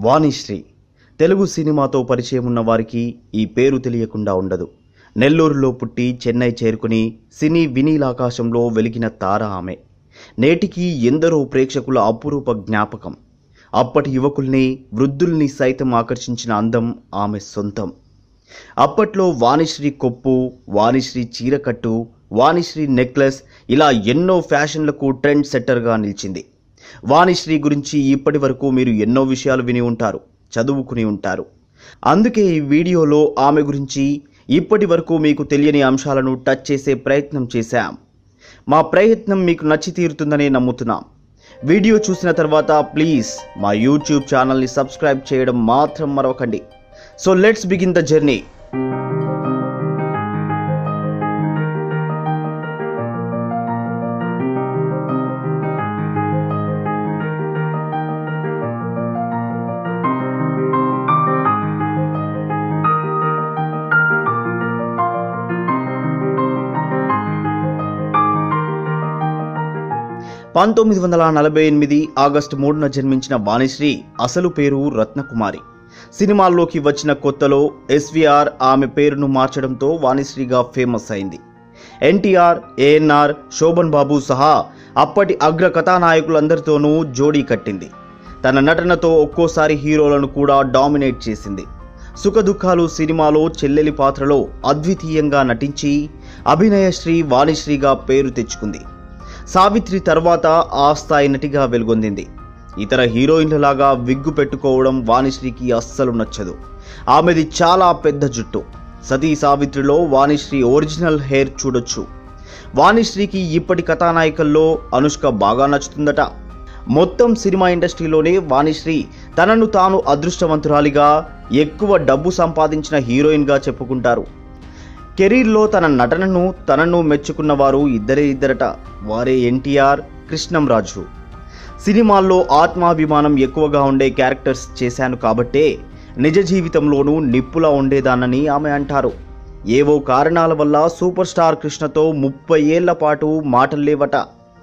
వాణిశ్రీ తెలుగు సినిమాతో పరిచయం ఉన్న వారికి ఈ పేరు తెలియకుండా ఉండదు నెల్లూరులో పుట్టి చెన్నై చేరుకుని సినీ వినీలాకాశంలో వెలిగిన తార ఆమె నేటికి ఎందరో ప్రేక్షకుల అపురూప జ్ఞాపకం అప్పటి యువకుల్ని వృద్ధుల్ని సైతం ఆకర్షించిన అందం ఆమె సొంతం అప్పట్లో వాణిశ్రీ కొప్పు వాణిశ్రీ చీరకట్టు వాణిశ్రీ నెక్లెస్ ఇలా ఎన్నో ఫ్యాషన్లకు ట్రెండ్ సెట్టర్గా నిలిచింది వాణిశ్రీ గురించి ఇప్పటి వరకు మీరు ఎన్నో విషయాలు విని ఉంటారు చదువుకుని ఉంటారు అందుకే ఈ వీడియోలో ఆమె గురించి ఇప్పటి వరకు మీకు తెలియని అంశాలను టచ్ చేసే ప్రయత్నం చేశాం మా ప్రయత్నం మీకు నచ్చి తీరుతుందనే నమ్ముతున్నాం వీడియో చూసిన తర్వాత ప్లీజ్ మా యూట్యూబ్ ఛానల్ని సబ్స్క్రైబ్ చేయడం మాత్రం మరవకండి so let's begin the journey పంతొమ్మిది వందల నలభై ఎనిమిది ఆగస్టు మూడున జన్మించిన వాణిశ్రీ అసలు పేరు రత్నకుమారి సినిమాల్లోకి వచ్చిన కొత్తలో ఎస్విఆర్ ఆమె పేరును మార్చడంతో వాణిశ్రీగా ఫేమస్ అయింది ఎన్టీఆర్ ఏఎన్ఆర్ శోభన్ బాబు సహా అప్పటి అగ్ర కథానాయకులందరితోనూ జోడీ కట్టింది తన నటనతో ఒక్కోసారి హీరోలను కూడా డామినేట్ చేసింది సుఖదుఖాలు సినిమాలో చెల్లెలి పాత్రలో అద్వితీయంగా నటించి అభినయశ్రీ వాణిశ్రీగా పేరు తెచ్చుకుంది సావిత్రి తర్వాత ఆ స్థాయి నటిగా వెలుగొందింది ఇతర హీరోయిన్లలాగా విగ్గు పెట్టుకోవడం వాణిశ్రీకి అస్సలు నచ్చదు ఆమెది చాలా పెద్ద జుట్టు సతీ సావిత్రిలో వాణిశ్రీ ఒరిజినల్ హెయిర్ చూడొచ్చు వాణిశ్రీకి ఇప్పటి కథానాయికల్లో అనుష్క బాగా నచ్చుతుందట మొత్తం సినిమా ఇండస్ట్రీలోనే వాణిశ్రీ తనను తాను అదృష్టవంతురాలిగా ఎక్కువ డబ్బు సంపాదించిన హీరోయిన్గా చెప్పుకుంటారు కెరీర్లో తన నటనను తనను మెచ్చుకున్న వారు ఇద్దరే ఇద్దరట వారే ఎన్టీఆర్ కృష్ణంరాజు సినిమాల్లో ఆత్మాభిమానం ఎక్కువగా ఉండే క్యారెక్టర్స్ చేశాను కాబట్టే నిజ జీవితంలోనూ నిప్పులా ఉండేదానని ఆమె అంటారు ఏవో కారణాల వల్ల సూపర్ స్టార్ కృష్ణతో ముప్పై ఏళ్ల పాటు మాటల్లేవట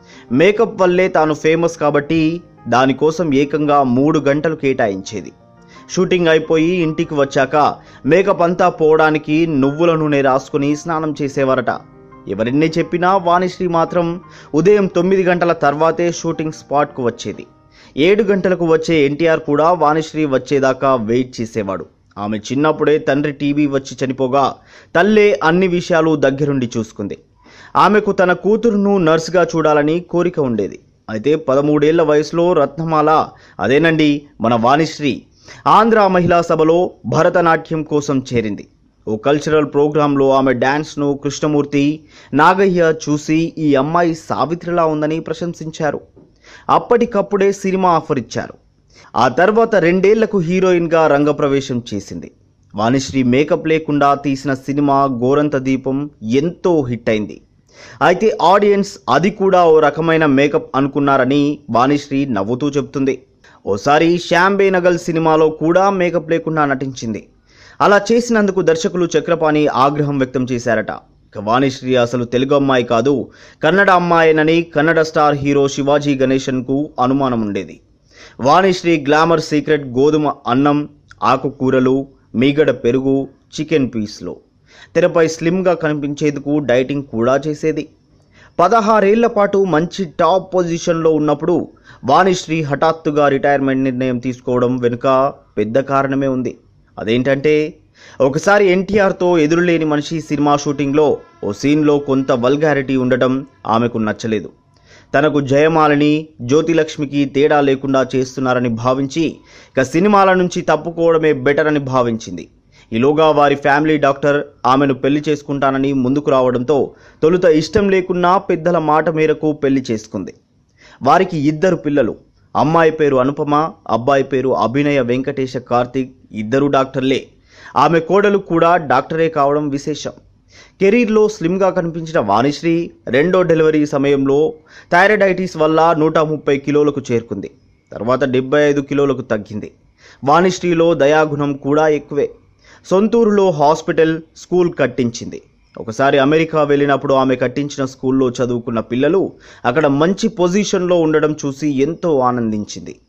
మేకప్ వల్లే తాను ఫేమస్ కాబట్టి దానికోసం ఏకంగా మూడు గంటలు కేటాయించేది షూటింగ్ అయిపోయి ఇంటికి వచ్చాక మేకప్ అంతా పోవడానికి నువ్వుల నూనె రాసుకుని స్నానం చేసేవారట ఎవరిన్ని చెప్పినా వాణిశ్రీ మాత్రం ఉదయం తొమ్మిది గంటల తర్వాతే షూటింగ్ స్పాట్కు వచ్చేది ఏడు గంటలకు వచ్చే ఎన్టీఆర్ కూడా వాణిశ్రీ వచ్చేదాకా వెయిట్ చేసేవాడు ఆమె చిన్నప్పుడే తండ్రి టీవీ వచ్చి చనిపోగా తల్లే అన్ని విషయాలు దగ్గరుండి చూసుకుంది ఆమెకు తన కూతురును నర్సుగా చూడాలని కోరిక ఉండేది అయితే పదమూడేళ్ల వయసులో రత్నమాల అదేనండి మన వాణిశ్రీ ఆంధ్ర మహిళా సభలో భరతనాట్యం కోసం చేరింది ఓ కల్చరల్ ప్రోగ్రాంలో ఆమె డ్యాన్స్ను కృష్ణమూర్తి నాగయ్య చూసి ఈ అమ్మాయి సావిత్రిలా ఉందని ప్రశంసించారు అప్పటికప్పుడే సినిమా ఆఫర్ ఇచ్చారు ఆ తర్వాత రెండేళ్లకు హీరోయిన్గా రంగప్రవేశం చేసింది వాణిశ్రీ మేకప్ లేకుండా తీసిన సినిమా గోరంత దీపం ఎంతో హిట్ అయింది అయితే ఆడియన్స్ అది కూడా ఓ రకమైన మేకప్ అనుకున్నారని వాణిశ్రీ నవ్వుతూ చెబుతుంది ఓసారి శ్యాంబే నగల్ సినిమాలో కూడా మేకప్ లేకుండా నటించింది అలా చేసినందుకు దర్శకులు చక్రపాణి ఆగ్రహం వ్యక్తం చేశారట ఇక వాణిశ్రీ అసలు తెలుగు అమ్మాయి కాదు కన్నడ అమ్మాయేనని కన్నడ స్టార్ హీరో శివాజీ గణేశన్కు అనుమానం ఉండేది వాణిశ్రీ గ్లామర్ సీక్రెట్ గోధుమ అన్నం ఆకుకూరలు మీగడ పెరుగు చికెన్ పీస్లో తెరపై స్లిమ్గా కనిపించేందుకు డైటింగ్ కూడా చేసేది పదహారేళ్ల పాటు మంచి టాప్ పొజిషన్లో ఉన్నప్పుడు వాణిశ్రీ హఠాత్తుగా రిటైర్మెంట్ నిర్ణయం తీసుకోవడం వెనుక పెద్ద కారణమే ఉంది అదేంటంటే ఒకసారి ఎన్టీఆర్తో ఎదురులేని మనిషి సినిమా షూటింగ్లో ఓ సీన్లో కొంత వల్గారిటీ ఉండటం ఆమెకు నచ్చలేదు తనకు జయమాలని జ్యోతిలక్ష్మికి తేడా లేకుండా చేస్తున్నారని భావించి ఇక సినిమాల నుంచి తప్పుకోవడమే బెటర్ అని భావించింది ఈలోగా వారి ఫ్యామిలీ డాక్టర్ ఆమెను పెళ్లి చేసుకుంటానని ముందుకు రావడంతో తొలుత ఇష్టం లేకున్నా పెద్దల మాట మేరకు పెళ్లి చేసుకుంది వారికి ఇద్దరు పిల్లలు అమ్మాయి పేరు అనుపమ అబ్బాయి పేరు అభినయ వెంకటేశ కార్తీక్ ఇద్దరు డాక్టర్లే ఆమె కోడలు కూడా డాక్టరే కావడం విశేషం కెరీర్లో స్లిమ్గా కనిపించిన వాణిశ్రీ రెండో డెలివరీ సమయంలో థైరాయిడైటిస్ వల్ల నూట ముప్పై కిలోలకు చేరుకుంది తర్వాత డెబ్బై ఐదు కిలోలకు తగ్గింది వాణిశ్రీలో దయాగుణం కూడా ఎక్కువే సొంతూరులో హాస్పిటల్ స్కూల్ కట్టించింది ఒకసారి అమెరికా వెళ్ళినప్పుడు ఆమె కట్టించిన స్కూల్లో చదువుకున్న పిల్లలు అక్కడ మంచి పొజిషన్లో ఉండడం చూసి ఎంతో ఆనందించింది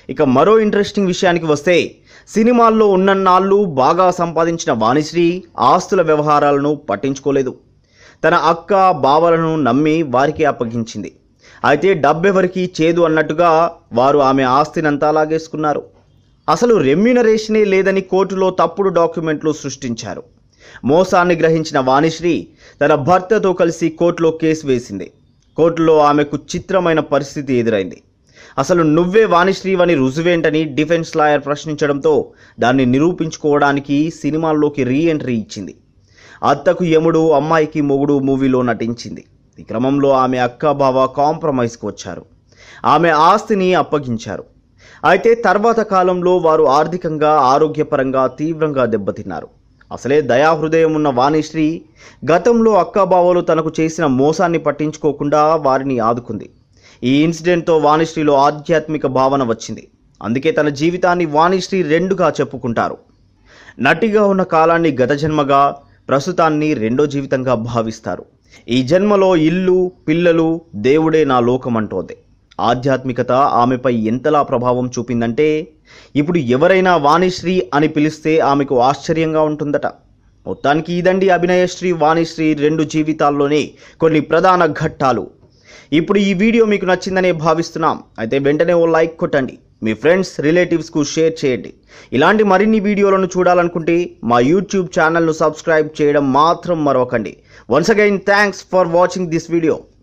ఇక మరో ఇంట్రెస్టింగ్ విషయానికి వస్తే సినిమాల్లో ఉన్నన్నాళ్ళు బాగా సంపాదించిన వాణిశ్రీ ఆస్తుల వ్యవహారాలను పట్టించుకోలేదు తన అక్క బావలను నమ్మి వారికి అప్పగించింది అయితే డబ్బెవరికి చేదు అన్నట్టుగా వారు ఆమె ఆస్తినంతా లాగేసుకున్నారు అసలు రెమ్యూనరేషనే లేదని కోర్టులో తప్పుడు డాక్యుమెంట్లు సృష్టించారు మోసాన్ని గ్రహించిన వాణిశ్రీ తన భర్తతో కలిసి కోర్టులో కేసు వేసింది కోర్టులో ఆమెకు చిత్రమైన పరిస్థితి ఎదురైంది అసలు నువ్వే వాణిశ్రీవని రుజువేంటని డిఫెన్స్ లాయర్ ప్రశ్నించడంతో దాన్ని నిరూపించుకోవడానికి సినిమాల్లోకి రీ ఎంట్రీ ఇచ్చింది అత్తకు యముడు అమ్మాయికి మొగుడు మూవీలో నటించింది ఈ క్రమంలో ఆమె అక్క బావ కాంప్రమైజ్కి వచ్చారు ఆమె ఆస్తిని అప్పగించారు అయితే తర్వాత కాలంలో వారు ఆర్థికంగా ఆరోగ్యపరంగా తీవ్రంగా దెబ్బతిన్నారు అసలే దయాహృదయం ఉన్న వాణిశ్రీ గతంలో అక్కాబావలు తనకు చేసిన మోసాన్ని పట్టించుకోకుండా వారిని ఆదుకుంది ఈ ఇన్సిడెంట్తో వాణిశ్రీలో ఆధ్యాత్మిక భావన వచ్చింది అందుకే తన జీవితాన్ని వాణిశ్రీ రెండుగా చెప్పుకుంటారు నటిగా ఉన్న కాలాన్ని గత జన్మగా ప్రస్తుతాన్ని రెండో జీవితంగా భావిస్తారు ఈ జన్మలో ఇల్లు పిల్లలు దేవుడే నా లోకం అంటోంది ఆధ్యాత్మికత ఆమెపై ఎంతలా ప్రభావం చూపిందంటే ఇప్పుడు ఎవరైనా వాణిశ్రీ అని పిలిస్తే ఆమెకు ఆశ్చర్యంగా ఉంటుందట మొత్తానికి ఇదండి అభినయశ్రీ వాణిశ్రీ రెండు జీవితాల్లోనే కొన్ని ప్రధాన ఘట్టాలు ఇప్పుడు ఈ వీడియో మీకు నచ్చిందనే భావిస్తున్నాం అయితే వెంటనే ఓ లైక్ కొట్టండి మీ ఫ్రెండ్స్ రిలేటివ్స్కు షేర్ చేయండి ఇలాంటి మరిన్ని వీడియోలను చూడాలనుకుంటే మా యూట్యూబ్ ఛానల్ను సబ్స్క్రైబ్ చేయడం మాత్రం మరవకండి once again thanks for watching this video